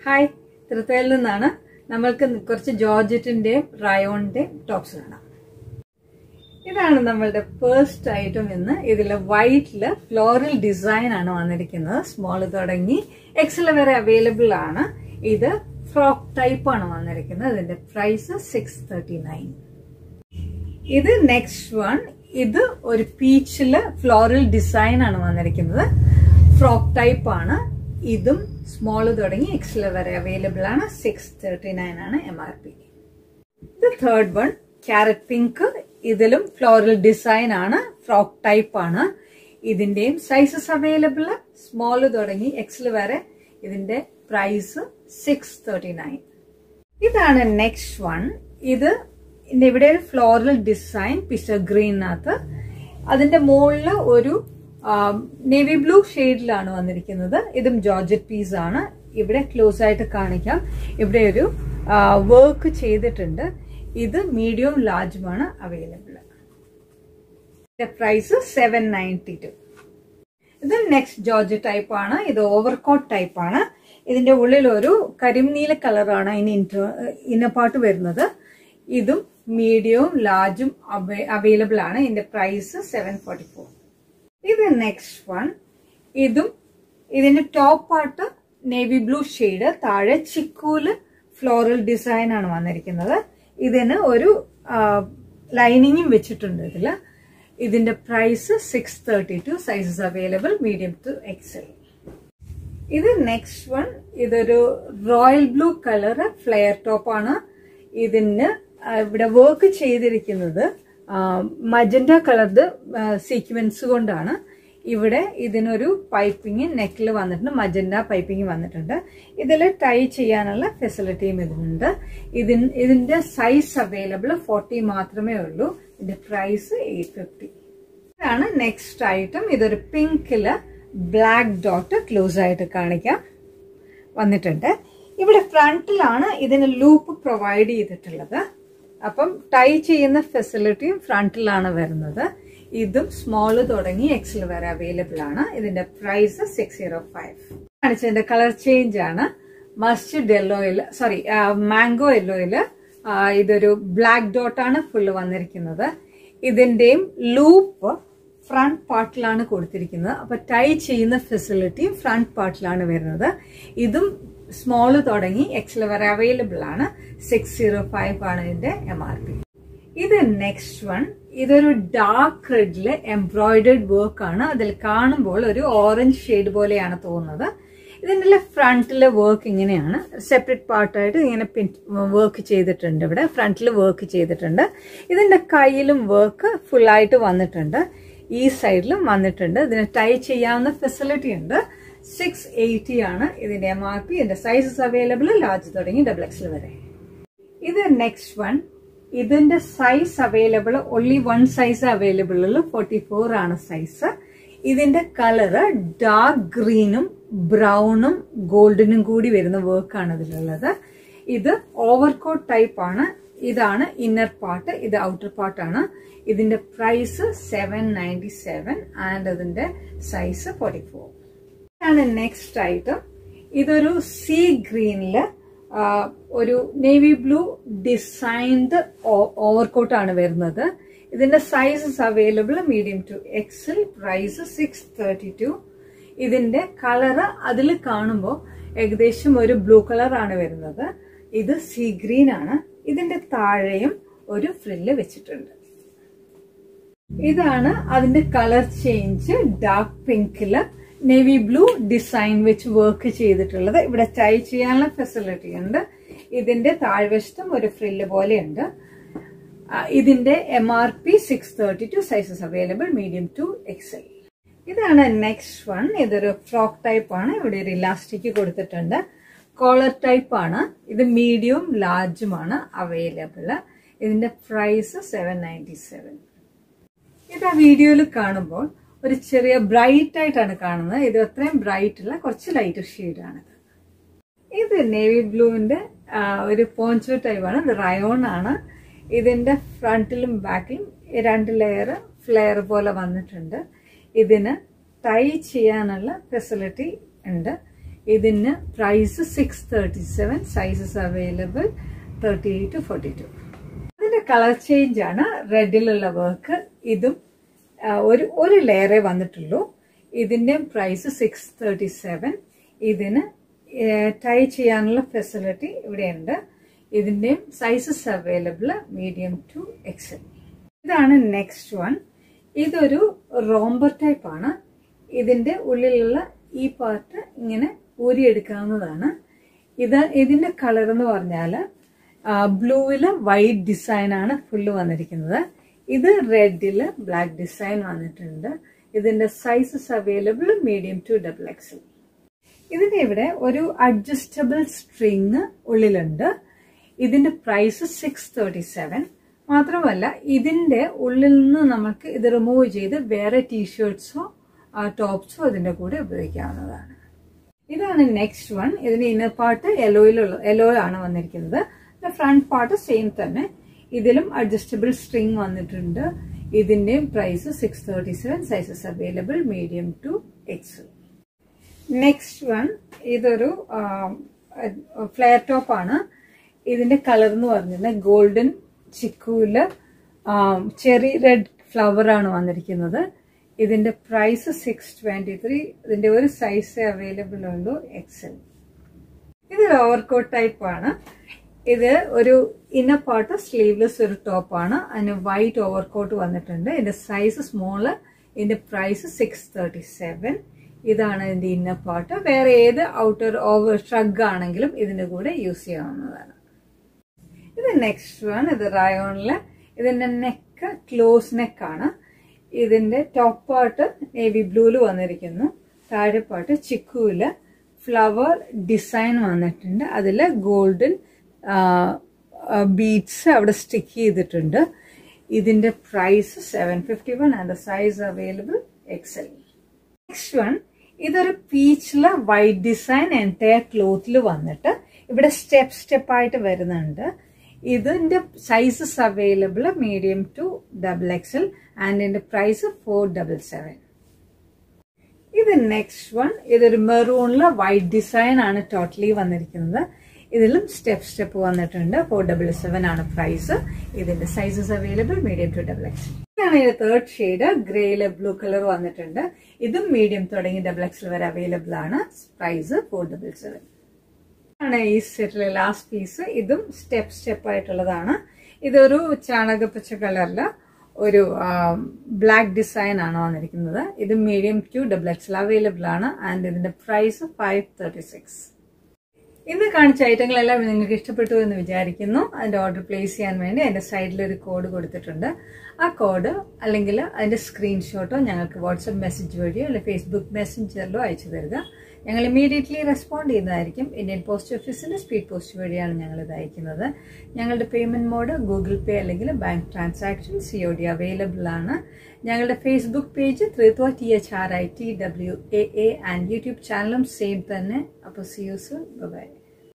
hi തൃത്തയിൽ നിന്നാണ് നമ്മൾക്ക് കുറച്ച് ജോർജറ്റിന്റെയും റയോണിന്റെയും ടോപ്സ് കാണാം ഇതാണ് നമ്മളുടെ ഫസ്റ്റ് ഐറ്റം ഇന്ന് ഇതിൽ വൈറ്റില് ഫ്ലോറൽ ഡിസൈൻ ആണ് വന്നിരിക്കുന്നത് സ്മോൾ തുടങ്ങി എക്സൽ വരെ അവൈലബിൾ ആണ് ഇത് ഫ്രോക്ക് ടൈപ്പ് ആണ് വന്നിരിക്കുന്നത് ഇതിന്റെ പ്രൈസ് സിക്സ് തേർട്ടി നയൻ ഇത് നെക്സ്റ്റ് വൺ ഇത് ഒരു പീച്ചില് ഫ്ലോറൽ ഡിസൈൻ ആണ് വന്നിരിക്കുന്നത് ഫ്രോക്ക് ടൈപ്പ് ആണ് ഇതും സ്മോൾ തുടങ്ങി എക്സൽ വരെ അവൈലബിൾ ആണ് സിക്സ് തേർട്ടി നയൻ ആണ് എം ആർ പി ഇത് തേർഡ് വൺ ക്യാരറ്റ് പിങ്ക് ഇതിലും ഫ്ലോറൽ ഡിസൈൻ ആണ് ഫ്രോക്ക് ടൈപ്പ് ആണ് ഇതിന്റെയും സൈസസ് അവൈലബിൾ സ്മോൾ തുടങ്ങി എക്സൽ വരെ ഇതിന്റെ പ്രൈസ് സിക്സ് തേർട്ടി നയൻ ഇതാണ് നെക്സ്റ്റ് വൺ ഇത് ഇതിന്റെ ഇവിടെ ഒരു ഫ്ലോറൽ ഡിസൈൻ പിസ്റ്റർ ഗ്രീനകത്ത് അതിന്റെ മുകളിൽ ഒരു നേവി ബ്ലൂ ഷെയ്ഡിലാണ് വന്നിരിക്കുന്നത് ഇതും ജോർജറ്റ് പീസ് ആണ് ഇവിടെ ക്ലോസ് ആയിട്ട് കാണിക്കാം ഇവിടെ ഒരു വർക്ക് ചെയ്തിട്ടുണ്ട് ഇത് മീഡിയം ലാർജുമാണ് available price seven ninety two ഇത് നെക്സ്റ്റ് ജോർജ് ടൈപ്പ് ആണ് ഇത് ഓവർകോട്ട് ടൈപ്പ് ആണ് ഇതിന്റെ ഉള്ളിൽ ഒരു കരിനീല കളറാണ് അതിന് ഇന്നർ പാർട്ട് വരുന്നത് ഇതും മീഡിയവും ലാർജും അവൈലബിൾ ആണ് ഇതിന്റെ പ്രൈസ് സെവൻ ഫോർട്ടി ഫോർ ഇത് നെക്സ്റ്റ് വൺ ഇതും ഇതിന്റെ top part navy blue shade താഴെ ചിക്കൂല് ഫ്ലോറൽ ഡിസൈൻ ആണ് വന്നിരിക്കുന്നത് ഇതിന് ഒരു ലൈനിങ്ങും വെച്ചിട്ടുണ്ട് ഇതില് ഇതിന്റെ price six thirty two sizes available medium to XL ഇത് നെക്സ്റ്റ് വൺ ഇതൊരു royal blue colour flare top ആണ് ഇതിന് ഇവിടെ വർക്ക് ചെയ്തിരിക്കുന്നത് മജന്റ കളർഡ് സീക്വൻസ് കൊണ്ടാണ് ഇവിടെ ഇതിനൊരു പൈപ്പിംഗ് നെക്കിൽ വന്നിട്ടുണ്ട് മജന്റ പൈപ്പിംഗ് വന്നിട്ടുണ്ട് ഇതിൽ ടൈ ചെയ്യാനുള്ള ഫെസിലിറ്റിയും ഇതിനുണ്ട് ഇതിന് ഇതിന്റെ സൈസ് അവൈലബിൾ ഫോർട്ടി മാത്രമേ ഉള്ളൂ ഇതിന്റെ പ്രൈസ് എയ്റ്റ് ഫിഫ്റ്റി ഇതാണ് നെക്സ്റ്റ് ഐറ്റം ഇതൊരു പിങ്കില് ബ്ലാക്ക് ഡോട്ട് ക്ലോസ് ആയിട്ട് കാണിക്കാം വന്നിട്ടുണ്ട് ഇവിടെ ഫ്രണ്ടിലാണ് ഇതിന് ലൂപ്പ് പ്രൊവൈഡ് ചെയ്തിട്ടുള്ളത് അപ്പം ടൈ ചെയ്യുന്ന ഫെസിലിറ്റിയും ഫ്രണ്ടിലാണ് വരുന്നത് ഇതും സ്മോൾ തുടങ്ങി എക്സൽ വരെ അവൈലബിൾ ആണ് ഇതിന്റെ പ്രൈസ് സിക്സ് സീറോ ഫൈവ് കാണിച്ചതിന്റെ കളർ ചേഞ്ച് ആണ് മസ്റ്റർഡ് യെല്ലോയില് സോറി മാംഗോ യെല്ലോയില് ഇതൊരു ബ്ലാക്ക് ഡോട്ട് ആണ് ഫുള്ള് വന്നിരിക്കുന്നത് ഇതിന്റെയും ലൂപ്പ് ഫ്രണ്ട് പാർട്ടിലാണ് കൊടുത്തിരിക്കുന്നത് അപ്പൊ ടൈ ചെയ്യുന്ന ഫെസിലിറ്റി ഫ്രണ്ട് പാർട്ടിലാണ് വരുന്നത് ഇതും സ്മോൾ തുടങ്ങി എക്സൽ വരെ അവൈലബിൾ ആണ് സിക്സ് സീറോ ഫൈവ് ആണ് ഇതിന്റെ എം ആർ പി ഇത് നെക്സ്റ്റ് വൺ ഇതൊരു ഡാർക്ക് റെഡില് എംബ്രോയിഡേഡ് വർക്ക് ആണ് അതിൽ കാണുമ്പോൾ ഒരു ഓറഞ്ച് ഷെയ്ഡ് പോലെയാണ് തോന്നുന്നത് ഇതിൻ്റെ ഫ്രണ്ടിലെ വർക്ക് ഇങ്ങനെയാണ് സെപ്പറേറ്റ് പാർട്ടായിട്ട് ഇങ്ങനെ വർക്ക് ചെയ്തിട്ടുണ്ട് ഇവിടെ ഫ്രണ്ടിൽ വർക്ക് ചെയ്തിട്ടുണ്ട് ഇതിൻ്റെ കയ്യിലും വർക്ക് ഫുള്ളായിട്ട് വന്നിട്ടുണ്ട് ഈ സൈഡിലും വന്നിട്ടുണ്ട് ഇതിന് ടൈ ചെയ്യാവുന്ന ഫെസിലിറ്റി ഉണ്ട് സിക്സ് എയ്റ്റി ആണ് ഇതിന്റെ എം ആർ പി ഇതിന്റെ സൈസസ് അവൈലബിൾ ലാർജ് തുടങ്ങി ഡബിൾ എക്സൽ വരെ ഇത് നെക്സ്റ്റ് വൺ ഇതിന്റെ size available only one size available ഉള്ളു ഫോർട്ടി ഫോർ ആണ് സൈസ് ഇതിന്റെ കളറ് ഡാർക്ക് ഗ്രീനും ബ്രൗണും ഗോൾഡനും കൂടി വരുന്ന വർക്കാണ് ഇതിലുള്ളത് ഇത് ഓവർകോട്ട് ടൈപ്പ് ആണ് ഇതാണ് ഇന്നർ പാർട്ട് ഇത് ഔട്ടർ പാർട്ടാണ് ഇതിന്റെ price seven ninety seven and അതിന്റെ സൈസ് ഫോർട്ടി ഫോർ ആണ് നെക്സ്റ്റ് ഐറ്റം ഇതൊരു സീ ഗ്രീനില് ഒരു നേവി ബ്ലൂ ഡിസൈൻഡ് ഓവർകോട്ട് ആണ് വരുന്നത് ഇതിന്റെ sizes available medium to XL price six thirty two ഇതിന്റെ കളറ് അതിൽ കാണുമ്പോൾ ഏകദേശം ഒരു ബ്ലൂ കളർ ആണ് വരുന്നത് ഇത് സീ ഗ്രീൻ ആണ് ഇതിന്റെ താഴെയും ഒരു ഫ്രില്ല് വെച്ചിട്ടുണ്ട് ഇതാണ് അതിന്റെ കളർ ചേഞ്ച് ഡാർക്ക് പിങ്കില് നേവി ബ്ലൂ ഡിസൈൻ വെച്ച് വർക്ക് ചെയ്തിട്ടുള്ളത് ഇവിടെ ടൈ ചെയ്യാനുള്ള ഫെസിലിറ്റി ഉണ്ട് ഇതിന്റെ താഴ്വശത്തും ഒരു ഫ്രില്ല് പോലെയുണ്ട് ഇതിന്റെ M R P six thirty two sizes available medium to XL ഇതാണ് നെക്സ്റ്റ് വൺ ഇതൊരു ഫ്രോക്ക് ടൈപ്പ് ആണ് ഇവിടെ ഒരു ഇലാസ്റ്റിക് കൊടുത്തിട്ടുണ്ട് കോളർ ടൈപ്പ് ആണ് ഇത് മീഡിയവും ലാർജുമാണ് അവൈലബിൾ ഇതിന്റെ പ്രൈസ് സെവൻ നയൻറ്റി സെവൻ ഇത് ആ വീഡിയോയിൽ കാണുമ്പോൾ ഒരു ചെറിയ ബ്രൈറ്റ് ആയിട്ടാണ് കാണുന്നത് ഇത് അത്രയും ബ്രൈറ്റ് അല്ല കുറച്ച് ലൈറ്റ് ഷെയ്ഡാണിത് ഇത് നേവി ബ്ലൂവിന്റെ ഒരു പോഞ്ചോ ടൈപ്പ് ആണ് ഇത് റയോൺ ആണ് ഇതിന്റെ ഫ്രണ്ടിലും ബാക്കിലും രണ്ട് ലെയർ ഫ്ലെയർ പോലെ വന്നിട്ടുണ്ട് ഇതിന് ടൈ ചെയ്യാനുള്ള ഫെസിലിറ്റി ഉണ്ട് ഇതിന് price six thirty seven sizes available thirty eight to forty two അതിന്റെ കളർ ചേഞ്ച് ആണ് റെഡിലുള്ള വർക്ക് ഇതും ആ, ഒരു ഒരു ലെയറേ വന്നിട്ടുള്ളൂ ഇതിന്റെ പ്രൈസ് സിക്സ് തേർട്ടി സെവൻ ഇതിന് ടൈ ചെയ്യാനുള്ള ഫെസിലിറ്റി ഇവിടെയുണ്ട് ഇതിന്റെയും sizes available medium to XL ഇതാണ് നെക്സ്റ്റ് വൺ ഇതൊരു റോംബർ ടൈപ്പ് ആണ് ഇതിന്റെ ഉള്ളിലുള്ള ഈ പാർട്ട് ഇങ്ങനെ ഊരിയെടുക്കാവുന്നതാണ് ഇത് ഇതിന്റെ കളർ എന്ന് പറഞ്ഞാൽ ബ്ലൂവില് വൈറ്റ് ഡിസൈൻ ആണ് ഫുള്ള് വന്നിരിക്കുന്നത് ഇത് റെഡില് ബ്ലാക്ക് ഡിസൈൻ വന്നിട്ടുണ്ട് ഇതിന്റെ sizes available medium to double XL ഇതിന്റെ ഇവിടെ ഒരു അഡ്ജസ്റ്റബിൾ സ്ട്രിങ് ഉള്ളിലുണ്ട് ഇതിന്റെ പ്രൈസ് സിക്സ് തേർട്ടി സെവൻ മാത്രമല്ല ഇതിന്റെ ഉള്ളിൽ നിന്ന് നമുക്ക് ഇത് റിമൂവ് ചെയ്ത് വേറെ ടീഷർട്ട്സോ ടോപ്സോ ഇതിന്റെ കൂടെ ഉപയോഗിക്കാവുന്നതാണ് ഇതാണ് നെക്സ്റ്റ് വൺ ഇതിന്റെ ഇന്നർ പാർട്ട് യെലോയിലുള്ള യെല്ലോ ആണ് വന്നിരിക്കുന്നത് ഫ്രണ്ട് പാർട്ട് സെയിം തന്നെ ഇതിലും അഡ്ജസ്റ്റബിൾ സ്ട്രിങ് വന്നിട്ടുണ്ട് ഇതിന്റെ price six thirty seven sizes available medium to X next one ഇതൊരു ഫ്ലെയർ ടോപ്പ് ആണ് ഇതിന്റെ കളർ എന്ന് പറഞ്ഞിട്ടുണ്ടെങ്കിൽ ഗോൾഡൻ ചിക്കൂല് ചെറി റെഡ് ഫ്ലവർ ആണ് വന്നിരിക്കുന്നത് ഇതിന്റെ പ്രൈസ് സിക്സ് ട്വന്റി ത്രീ ഇതിന്റെ ഒരു സൈസ് അവൈലബിൾ ഉള്ളൂ എക്സൽ ഇത് ഓവർകോട്ട് ടൈപ്പ് ആണ് ഇത് ഒരു ഇന്നർ പാർട്ട് സ്ലീവ്ലെസ് ഒരു ടോപ്പ് ആണ് അതിന് വൈറ്റ് ഓവർകോട്ട് വന്നിട്ടുണ്ട് ഇതിന്റെ സൈസ് സ്മോള് ഇതിന്റെ പ്രൈസ് സിക്സ് തേർട്ടി സെവൻ ഇതാണ് ഇതിന്റെ ഇന്നർ പാർട്ട് വേറെ ഏത് ഔട്ടർ ഓവർ ഷ്രഗ് ആണെങ്കിലും ഇതിന്റെ കൂടെ യൂസ് ചെയ്യാവുന്നതാണ് ഇത് നെക്സ്റ്റ് വൺ ഇത് റയോണില് ഇതിന്റെ നെക്ക് ക്ലോസ് നെക്ക് ആണ് ഇതിന്റെ ടോപ്പ് പാർട്ട് നേവി ബ്ലൂല് വന്നിരിക്കുന്നു താഴെ പാർട്ട് ചിക്കുവില് ഫ്ലവർ ഡിസൈൻ വന്നിട്ടുണ്ട് അതിൽ ഗോൾഡൻ ബീഡ്സ് അവിടെ സ്റ്റിക്ക് ചെയ്തിട്ടുണ്ട് ഇതിന്റെ price seven fifty one and size available XL next one ഇതൊരു പീച്ചില് വൈറ്റ് ഡിസൈൻ എൻറ്റയർ ക്ലോത്തിൽ വന്നിട്ട് ഇവിടെ സ്റ്റെപ്പ് സ്റ്റെപ്പ് ആയിട്ട് വരുന്നുണ്ട് ഇതിന്റെ sizes available medium to double XL and ഇതിന്റെ പ്രൈസ് ഫോർ ഡബിൾ സെവൻ ഇത് നെക്സ്റ്റ് വൺ ഇതൊരു മെറൂണില് വൈറ്റ് ഡിസൈൻ ആണ് ടോട്ടലി വന്നിരിക്കുന്നത് ഇതിലും സ്റ്റെപ്പ് സ്റ്റെപ്പ് വന്നിട്ടുണ്ട് ഫോർ ഡബിൾ സെവൻ ആണ് പ്രൈസ് ഇതിന്റെ sizes available medium to double X ഇതാണ് ഇതിന്റെ തേർഡ് ഷെയ്ഡ് ഗ്രേയില് ബ്ലൂ കളർ വന്നിട്ടുണ്ട് ഇതും മീഡിയം തുടങ്ങി ഡബിൾ എക്സ് വരെ അവൈലബിൾ ആണ് പ്രൈസ് ഫോർ ഡബിൾ സെവൻ ആണ് ഈ സെറ്റിലെ ലാസ്റ്റ് പീസ് ഇതും സ്റ്റെപ്പ് സ്റ്റെപ്പ് ആയിട്ടുള്ളതാണ് ഇതൊരു ചാണകപ്പച്ച കളറില് ഒരു ബ്ലാക്ക് ഡിസൈൻ ആണ് വന്നിരിക്കുന്നത് ഇത് medium to double X available ആണ് ആൻഡ് ഇതിന്റെ പ്രൈസ് ഫൈവ് തേർട്ടി സിക്സ് ഇന്ന് കാണിച്ച ഐറ്റങ്ങളെല്ലാം നിങ്ങൾക്ക് ഇഷ്ടപ്പെട്ടു എന്ന് വിചാരിക്കുന്നു അതിന്റെ ഓർഡർ പ്ലേസ് ചെയ്യാൻ വേണ്ടി അതിന്റെ സൈഡിൽ ഒരു കോഡ് കൊടുത്തിട്ടുണ്ട് ആ കോഡ് അല്ലെങ്കിൽ അതിന്റെ സ്ക്രീൻഷോട്ടോ ഞങ്ങൾക്ക് വാട്സപ്പ് മെസ്സേജ് വഴിയോ അല്ലെങ്കിൽ ഫേസ്ബുക്ക് മെസ്സഞ്ചറിലോ അയച്ചു തരിക ഞങ്ങൾ ഇമീഡിയറ്റ്ലി റെസ്പോണ്ട് ചെയ്യുന്നതായിരിക്കും ഇന്ത്യൻ പോസ്റ്റ് ഓഫീസിന്റെ സ്പീഡ് പോസ്റ്റ് വഴിയാണ് ഞങ്ങൾ ഇത് അയക്കുന്നത് ഞങ്ങളുടെ പേയ്മെന്റ് മോഡ് ഗൂഗിൾ പേ അല്ലെങ്കിൽ bank transaction C O D available ആണ് ഞങ്ങളുടെ Facebook page Thrithwa T H R I T W A A and YouTube ചാനലും സെയിം തന്നെ അപ്പോൾ സി യു സു ബൈ